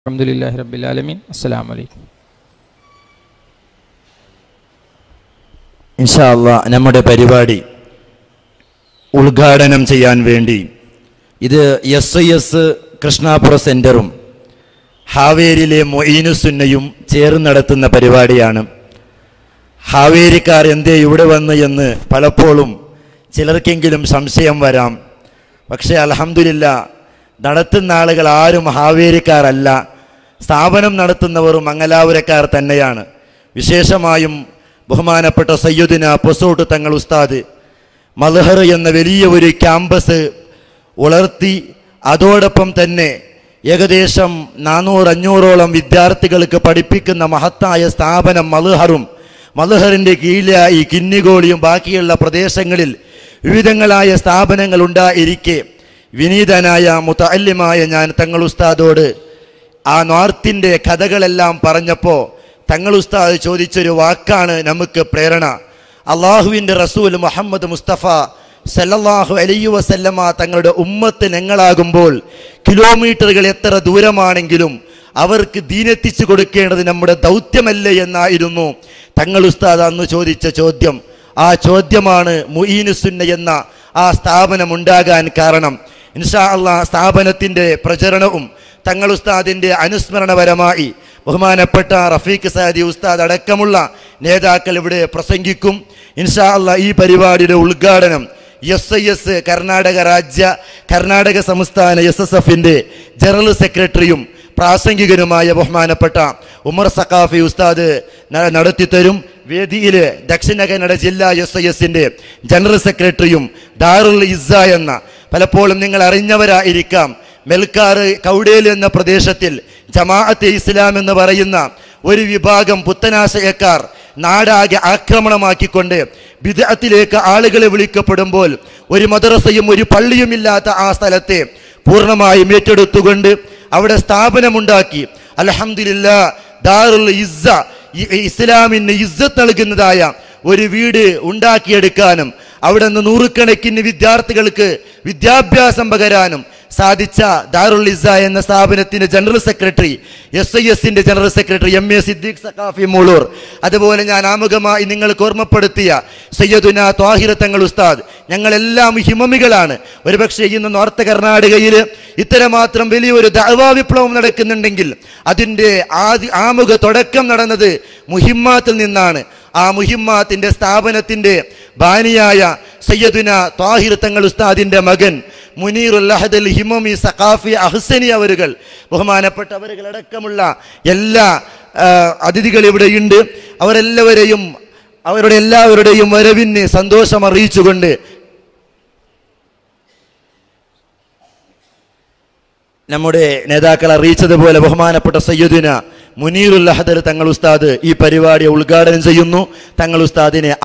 അലഹമുല്ലാഹി റബ്ബിലാലമീൻ അസ്സലാം വലൈക്കും ഇൻഷാ അള്ളാ നമ്മുടെ പരിപാടി ഉദ്ഘാടനം ചെയ്യാൻ വേണ്ടി ഇത് എസ് ഐ എസ് കൃഷ്ണാപുര സെൻറ്ററും ഹാവേരിയിലെ മൊയ്നുസുന്നയും ചേർന്ന് നടത്തുന്ന പരിപാടിയാണ് ഹാവേരിക്കാർ എന്തേ ഇവിടെ വന്ന് എന്ന് പലപ്പോഴും ചിലർക്കെങ്കിലും സംശയം വരാം പക്ഷേ അലഹമില്ല നടത്തുന്ന ആളുകൾ ആരും ഹാവേരിക്കാരല്ല സ്ഥാപനം നടത്തുന്നവർ മംഗലാപുരക്കാർ തന്നെയാണ് വിശേഷമായും ബഹുമാനപ്പെട്ട സയ്യുദിന പൊസോട്ട് തങ്ങൾ ഉസ്താദ് മൽഹർ എന്ന വലിയ ഒരു ക്യാമ്പസ് ഉളർത്തി അതോടൊപ്പം തന്നെ ഏകദേശം നാനൂറ് അഞ്ഞൂറോളം വിദ്യാർത്ഥികൾക്ക് പഠിപ്പിക്കുന്ന മഹത്തായ സ്ഥാപനം മൽഹറും മൽഹറിൻ്റെ കീഴിലായി കിന്നിഗോളിയും ബാക്കിയുള്ള പ്രദേശങ്ങളിൽ വിവിധങ്ങളായ സ്ഥാപനങ്ങൾ ഉണ്ടായിരിക്കെ വിനീതനായ മുത്തല്യമായ ഞാൻ തങ്ങൾ ഉസ്താദോട് ആ നോർത്തിൻ്റെ കഥകളെല്ലാം പറഞ്ഞപ്പോൾ തങ്ങൾ ഉസ്താദ് ചോദിച്ചൊരു വാക്കാണ് നമുക്ക് പ്രേരണ അള്ളാഹുവിൻ്റെ റസൂൽ മുഹമ്മദ് മുസ്തഫ സല്ലല്ലാഹു അലൈഹി വസല്ലമ തങ്ങളുടെ ഉമ്മത്ത് ഞങ്ങളാകുമ്പോൾ കിലോമീറ്ററുകൾ എത്ര ദൂരമാണെങ്കിലും അവർക്ക് ദീനെത്തിച്ചു കൊടുക്കേണ്ടത് നമ്മുടെ ദൗത്യമല്ലേ എന്നായിരുന്നു തങ്ങൾ ഉസ്താദ് അന്ന് ചോദിച്ച ചോദ്യം ആ ചോദ്യമാണ് മുഈനുസുന്ന എന്ന ആ സ്ഥാപനം ഉണ്ടാകാൻ കാരണം ഇൻഷാ അള്ളാ സ്ഥാപനത്തിൻ്റെ പ്രചരണവും തങ്ങൾ ഉസ്താദിൻ്റെ അനുസ്മരണപരമായി ബഹുമാനപ്പെട്ട റഫീഖ് സാദി ഉസ്താദ് അടക്കമുള്ള നേതാക്കൾ ഇവിടെ പ്രസംഗിക്കും ഇൻഷാ അള്ളാ ഈ പരിപാടിയുടെ ഉദ്ഘാടനം എസ് ഐ എസ് കർണാടക രാജ്യ കർണാടക സംസ്ഥാന എസ് എസ് എഫിൻ്റെ ജനറൽ സെക്രട്ടറിയും പ്രാസംഗികനുമായ ബഹുമാനപ്പെട്ട ഉമർ സഖാഫി ഉസ്താദ് ന- നടത്തിത്തരും വേദിയിൽ ദക്ഷിണ കന്നഡ ജില്ലാ എസ് ഐ എസിൻ്റെ ജനറൽ സെക്രട്ടറിയും ദാറുൽ ഇസ്സ എന്ന പലപ്പോഴും നിങ്ങൾ അറിഞ്ഞവരായിരിക്കാം മെൽക്കാർ കൗഡേൽ എന്ന പ്രദേശത്തിൽ ജമാഅത്തെ ഇസ്ലാം എന്ന് പറയുന്ന ഒരു വിഭാഗം പുത്തനാശയക്കാർ നാടാകെ ആക്രമണമാക്കിക്കൊണ്ട് വിദഗ്ധത്തിലേക്ക് ആളുകളെ വിളിക്കപ്പെടുമ്പോൾ ഒരു മദ്രസയും ഒരു പള്ളിയും ഇല്ലാത്ത ആ സ്ഥലത്തെ പൂർണ്ണമായും ഏറ്റെടുത്തുകൊണ്ട് അവിടെ സ്ഥാപനമുണ്ടാക്കി അലഹമില്ല ദാറുൽ ഇസ്സ ഈ ഇസ്ലാമിന് ഇസ്സത്ത് നൽകുന്നതായ ഒരു വീട് ഉണ്ടാക്കിയെടുക്കാനും അവിടെ നിന്ന് നൂറുകണക്കിന് വിദ്യാർത്ഥികൾക്ക് വിദ്യാഭ്യാസം പകരാനും സാധിച്ച ദാറുൽ ഇസ എന്ന സ്ഥാപനത്തിന്റെ ജനറൽ സെക്രട്ടറി എസ് ഐ എസിന്റെ general secretary M A Siddique Saqafi Moolur അതുപോലെ ഞാൻ ആമുഖമായി നിങ്ങൾക്ക് ഓർമ്മപ്പെടുത്തിയ സയ്യദുന ത്വാഹിർ തങ്ങൾ ഉസ്താദ് ഞങ്ങളെല്ലാം ഹിമമികളാണ് ഒരുപക്ഷെ ഇന്ന് നോർത്ത് കർണാടകയിൽ ഇത്തരമാത്രം വലിയൊരു ദഅവാ വിപ്ലവം നടക്കുന്നുണ്ടെങ്കിൽ അതിൻ്റെ ആദ്യ ആമുഖ തുടക്കം നടന്നത് മുഹിമ്മാത്തിൽ നിന്നാണ് ആ മുഹിമ്മാത്തിന്റെ സ്ഥാപനത്തിന്റെ ബാനിയായ സയ്യദുന ത്വാഹിർ തങ്ങൾ ഉസ്താദിന്റെ മകൻ മുനീറുൽ അഹദൽ ഹിമമി സഖാഫി അഹ്സനി അവരുകൾ ബഹുമാനപ്പെട്ടവരുകളടക്കമുള്ള എല്ലാ ആ, അതിഥികൾ ഇവിടെയുണ്ട് അവരെല്ലാവരെയും അവരുടെ എല്ലാവരുടെയും വരവിന് സന്തോഷം അറിയിച്ചുകൊണ്ട് നമ്മുടെ നേതാക്കൾ അറിയിച്ചതുപോലെ ബഹുമാനപ്പെട്ട സയ്യദിന മുനീറുൽ അഹദൽ തങ്ങൾ ഉസ്താദ് ഈ പരിപാടി ഉദ്ഘാടനം ചെയ്യുന്നു തങ്ങൾ ഉസ്താദിനെ